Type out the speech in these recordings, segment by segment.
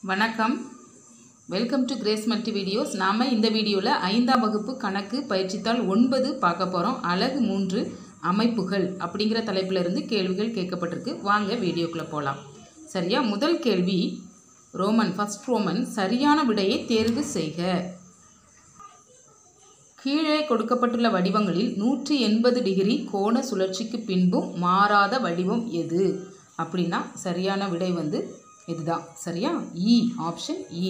வணக்கம் welcome to grace multi videos நாம் இந்த வீடியோவில் ஐந்தாம் வகுப்பு கணக்கு பயிற்சித்தாள் ஒன்பது பார்க்க போகிறோம் அழகு மூன்று அமைப்புகள் அப்படிங்கிற தலைப்புல இருந்து கேள்விகள் கேட்கப்பட்டிருக்கு வாங்க வீடியோக்குள்ளே போகலாம் சரியா முதல் கேள்வி ரோமன் ஃபர்ஸ்ட் ரோமன் சரியான விடையை தேர்வு செய்க கீழே கொடுக்கப்பட்டுள்ள வடிவங்களில் நூற்றி எண்பது டிகிரி கோண சுழற்சிக்கு பின்பும் மாறாத வடிவம் எது அப்படின்னா சரியான விடை வந்து இதுதான் சரியா இ ஆப்ஷன் இ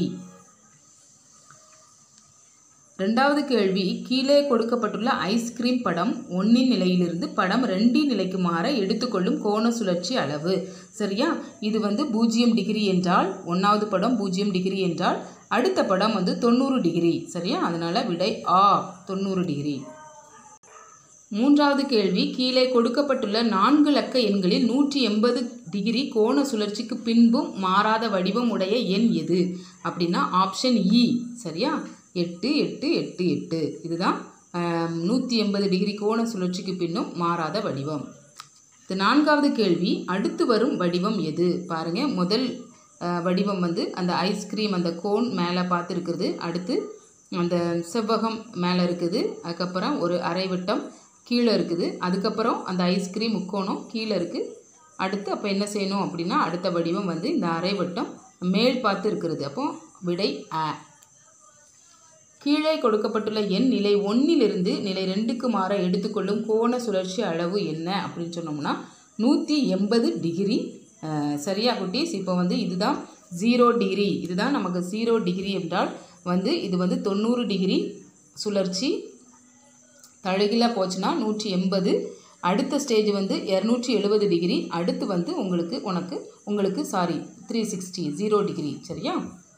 ரெண்டாவது கேள்வி கீழே கொடுக்கப்பட்டுள்ள ஐஸ்கிரீம் படம் ஒன்றின் நிலையிலிருந்து படம் ரெண்டின் நிலைக்கு மாற எடுத்துக்கொள்ளும் கோண சுழற்சி அளவு சரியா இது வந்து பூஜ்ஜியம் டிகிரி என்றால் ஒன்றாவது படம் பூஜ்ஜியம் டிகிரி என்றால் அடுத்த படம் வந்து தொண்ணூறு டிகிரி சரியா அதனால விடை ஆ தொண்ணூறு டிகிரி மூன்றாவது கேள்வி கீழே கொடுக்கப்பட்டுள்ள நான்கு லக்க எண்களில் நூற்றி எண்பது டிகிரி கோண சுழற்சிக்கு பின்பும் மாறாத வடிவம் உடைய எண் எது அப்படின்னா ஆப்ஷன் இ சரியா எட்டு எட்டு எட்டு எட்டு இதுதான் நூற்றி எண்பது டிகிரி கோண சுழற்சிக்கு பின்னும் மாறாத வடிவம் இது நான்காவது கேள்வி அடுத்து வரும் வடிவம் எது பாருங்க முதல் அஹ், வடிவம் வந்து அந்த ஐஸ்கிரீம் அந்த கோன் மேலே பார்த்துருக்குறது அடுத்து அந்த செவ்வகம் மேலே இருக்குது அதுக்கப்புறம் ஒரு அரைவட்டம் கீழே இருக்குது அதுக்கப்புறம் அந்த ஐஸ்கிரீம் முக்கோணம் கீழே இருக்குது அடுத்து அப்போ என்ன செய்யணும் அப்படின்னா அடுத்த வடிவம் வந்து இந்த அரைவட்டம் மேல் பார்த்து இருக்கிறது அப்போ விடை ஆ கீழே கொடுக்கப்பட்டுள்ள எண் நிலை ஒன்றிலிருந்து நிலை ரெண்டுக்கு மாற எடுத்துக்கொள்ளும் கோண சுழற்சி அளவு என்ன அப்படின்னு சொன்னோம்னா நூற்றி எண்பது டிகிரி சரியா குட்டீஸ் இப்போ வந்து இதுதான் ஜீரோ டிகிரி இதுதான் நமக்கு ஜீரோ டிகிரி என்றால் வந்து இது வந்து தொண்ணூறு டிகிரி சுழற்சி தழுகில போச்சுன்னா நூற்றி எண்பது அடுத்த ஸ்டேஜ் வந்து இரநூற்றி எழுபது டிகிரி அடுத்து வந்து உங்களுக்கு உனக்கு உங்களுக்கு sorry three sixty zero degree சரியா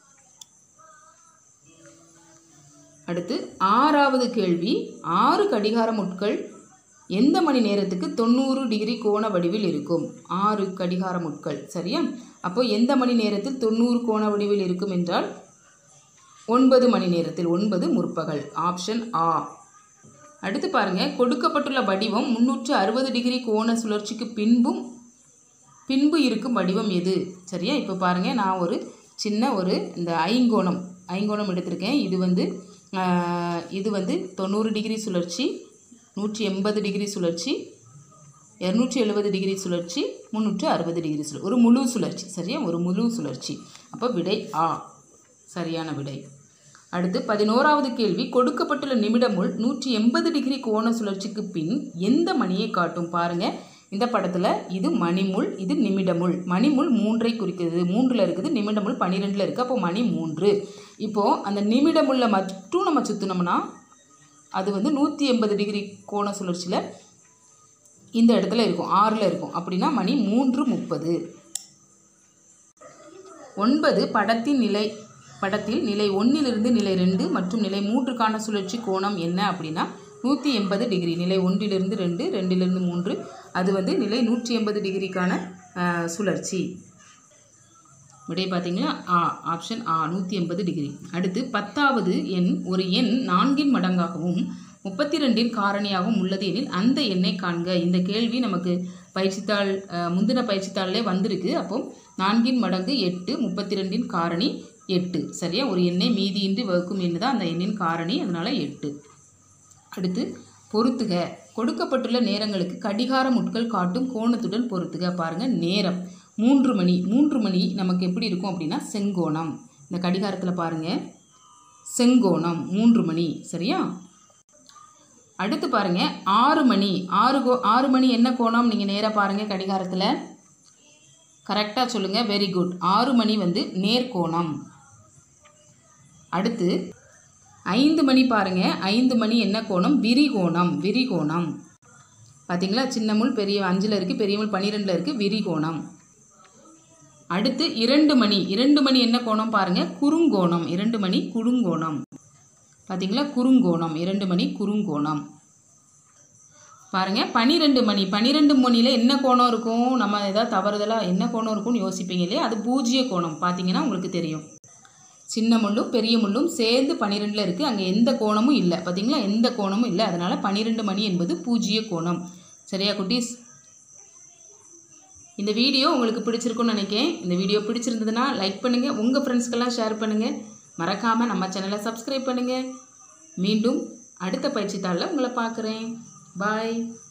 அடுத்து ஆறாவது கேள்வி ஆறு கடிகார முட்கள் எந்த மணி நேரத்துக்கு தொண்ணூறு டிகிரி கோண வடிவில் இருக்கும் ஆறு கடிகார முட்கள் சரியா அப்போ எந்த மணி நேரத்தில் தொண்ணூறு கோண வடிவில் இருக்கும் என்றால் ஒன்பது மணி நேரத்தில் ஒன்பது முற்பகல் ஆப்ஷன் ஆ அடுத்து பாருங்க கொடுக்கப்பட்டுள்ள வடிவம் முன்னூற்று அறுபது டிகிரி கோண சுழற்சிக்கு பின்பும் பின்பு இருக்கும் வடிவம் எது சரியா இப்போ பாருங்க நான் ஒரு சின்ன ஒரு இந்த ஐங்கோணம் ஐங்கோணம் எடுத்திருக்கேன் இது வந்து ஆஹ், இது வந்து தொண்ணூறு டிகிரி சுழற்சி நூற்றி எண்பது டிகிரி சுழற்சி இரநூற்றி எழுபது டிகிரி சுழற்சி முந்நூற்று அறுபது டிகிரி சுழற்சி ஒரு முழு சுழற்சி சரியா ஒரு முழு சுழற்சி அப்போ விடை ஆ சரியான விடை அடுத்து பதினோராவது கேள்வி கொடுக்கப்பட்டுள்ள நிமிடமுள் நூற்றி எண்பது டிகிரி கோண சுழற்சிக்கு பின் எந்த மணியை காட்டும் பாருங்க இந்த படத்தில் இது மணிமுள் இது நிமிடமுள் மணிமுள் மூன்றை குறிக்கிறது மூன்றில் இருக்குது நிமிடமுள் பன்னிரெண்டில் இருக்குது அப்போ மணி மூன்று இப்போது அந்த நிமிடமுள்ள மட்டும் நம்ம சுற்றினோம்னா அது வந்து நூற்றி எண்பது டிகிரி கோண சுழற்சியில் இந்த இடத்துல இருக்கும் ஆறில் இருக்கும் அப்படின்னா மணி மூன்று முப்பது ஒன்பது படத்தின் நிலை படத்தில் நிலை ஒன்றிலிருந்து நிலை ரெண்டு மற்றும் நிலை மூன்றுக்கான சுழற்சி கோணம் என்ன அப்படின்னா நூற்றி எண்பது டிகிரி நிலை ஒன்றிலிருந்து ரெண்டு ரெண்டிலிருந்து மூன்று அது வந்து நிலை நூற்றி எண்பது டிகிரிக்கான ஆஹ், சுழற்சி விடை பார்த்தீங்களா ஆ ஆப்ஷன் ஆ நூற்றி எண்பது டிகிரி அடுத்து பத்தாவது எண் ஒரு எண் நான்கின் மடங்காகவும் முப்பத்தி ரெண்டின் காரணியாகவும் உள்ளது எனில் அந்த எண்ணை காண்க இந்த கேள்வி நமக்கு பயிற்சித்தாள் அஹ், முந்தின பயிற்சித்தாளிலே வந்திருக்கு அப்போ நான்கின் மடங்கு எட்டு முப்பத்தி ரெண்டின் காரணி எட்டு சரியா ஒரு எண்ணை மீதியின்றி வகுக்கும் எண்ணு தான் அந்த எண்ணின் காரணி அதனால எட்டு அடுத்து பொருத்துக கொடுக்கப்பட்டுள்ள நேரங்களுக்கு கடிகார முட்கள் காட்டும் கோணத்துடன் பொருத்துக பாருங்க நேரம் மூன்று மணி மூன்று மணி நமக்கு எப்படி இருக்கும் அப்படின்னா செங்கோணம் இந்த கடிகாரத்தில் பாருங்க செங்கோணம் மூன்று மணி சரியா அடுத்து பாருங்க ஆறு மணி ஆறு கோ ஆறு மணி என்ன கோணம் நீங்கள் நேராக பாருங்க கடிகாரத்தில் கரெக்டாக சொல்லுங்கள் வெரி குட் ஆறு மணி வந்து நேர்கோணம் அடுத்து ஐந்து மணி பாருங்க ஐந்து மணி என்ன கோணம் விரிகோணம் விரிகோணம் பார்த்தீங்களா சின்ன முள் பெரிய அஞ்சில் இருக்குது பெரிய முள் பன்னிரெண்டில் இருக்குது விரிகோணம் அடுத்து இரண்டு மணி இரண்டு மணி என்ன கோணம் பாருங்க குறுங்கோணம் இரண்டு மணி குறுங்கோணம் பார்த்தீங்களா குறுங்கோணம் இரண்டு மணி குறுங்கோணம் பாருங்க பன்னிரெண்டு மணி பன்னிரெண்டு மணியில் என்ன கோணம் இருக்கும் நம்ம ஏதாவது தவறுதலாக என்ன கோணம் இருக்கும்னு யோசிப்பீங்க இல்லையா அது பூஜ்ஜிய கோணம் பார்த்தீங்கன்னா உங்களுக்கு தெரியும் சின்ன முள்ளும் பெரிய முள்ளும் சேர்ந்து பன்னிரெண்டில் இருக்குது அங்கே எந்த கோணமும் இல்லை பார்த்தீங்களா எந்த கோணமும் இல்லை அதனால் பன்னிரெண்டு மணி என்பது பூஜ்ஜிய கோணம் சரியா குட்டீஸ் இந்த வீடியோ உங்களுக்கு பிடிச்சிருக்குன்னு நினைக்கிறேன் இந்த வீடியோ பிடிச்சிருந்ததுன்னா லைக் பண்ணுங்கள் உங்கள் ஃப்ரெண்ட்ஸ்க்கெல்லாம் ஷேர் பண்ணுங்கள் மறக்காமல் நம்ம சேனலை சப்ஸ்கிரைப் பண்ணுங்கள் மீண்டும் அடுத்த பயிற்சி தாளில் உங்களை பார்க்குறேன் பாய்